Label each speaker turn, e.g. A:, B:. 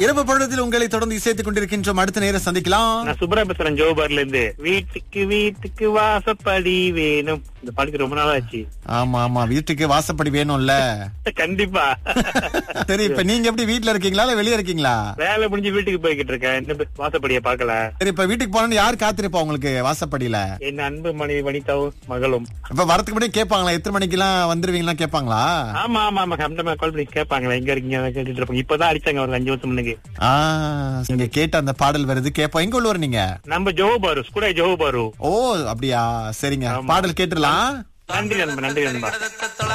A: இரவு பொழுதில் உங்களை தொடர்ந்து இசைத்துக் கொண்டிருக்கின்றோம் அடுத்த நேரம் சந்திக்கலாம்
B: நான் சுப்ரா பேசுறேன் ஜோபர்ல இருந்து வீட்டுக்கு வீட்டுக்கு வாசப்படி வேணும் இந்த பாட்டுக்கு ரொம்ப நாள் ஆச்சு
A: ஆமா ஆமா வீட்டுக்கு வாசப்படி வேணும்ல
B: கண்டிப்பா
A: சரி இப்ப நீங்க எப்படி வீட்ல இருக்கீங்களா இல்ல வெளியே இருக்கீங்களா
B: வேலை முடிஞ்சு வீட்டுக்கு போய்கிட்டு இருக்கேன் இன்னும் வாசப்படிய பாக்கல
A: சரி இப்ப வீட்டுக்கு போனா யார் காத்திருப்பா உங்களுக்கு வாசப்படியில
B: என் அன்பு மனைவி வனிதாவும் மகளும்
A: இப்ப வரதுக்கு முன்னாடி கேட்பாங்களா எத்தனை மணிக்கெல்லாம் வந்துருவீங்களா கேட்பாங்களா
B: ஆமா ஆமா ஆமா கம்ப்ளமா கால் பண்ணி கேட்பாங்களா எங்க இருக்கீங்க அதை கேட்டுட்டு இருப்பாங்க இப்பதான் அடிச்சாங்க ஒரு அஞ்சு வருஷம் முன்னுக்கு
A: ஆ நீங்க கேட்ட அந்த பாடல் வருது கேட்போம் எங்க உள்ளவர் நீங்க
B: நம்ம ஜோபாரு ஸ்கூடா ஜோபாரு
A: ஓ அப்படியா சரிங்க பாடல் கேட்டுடலாம்
B: நன்றி நண்பா நன்றி நண்பா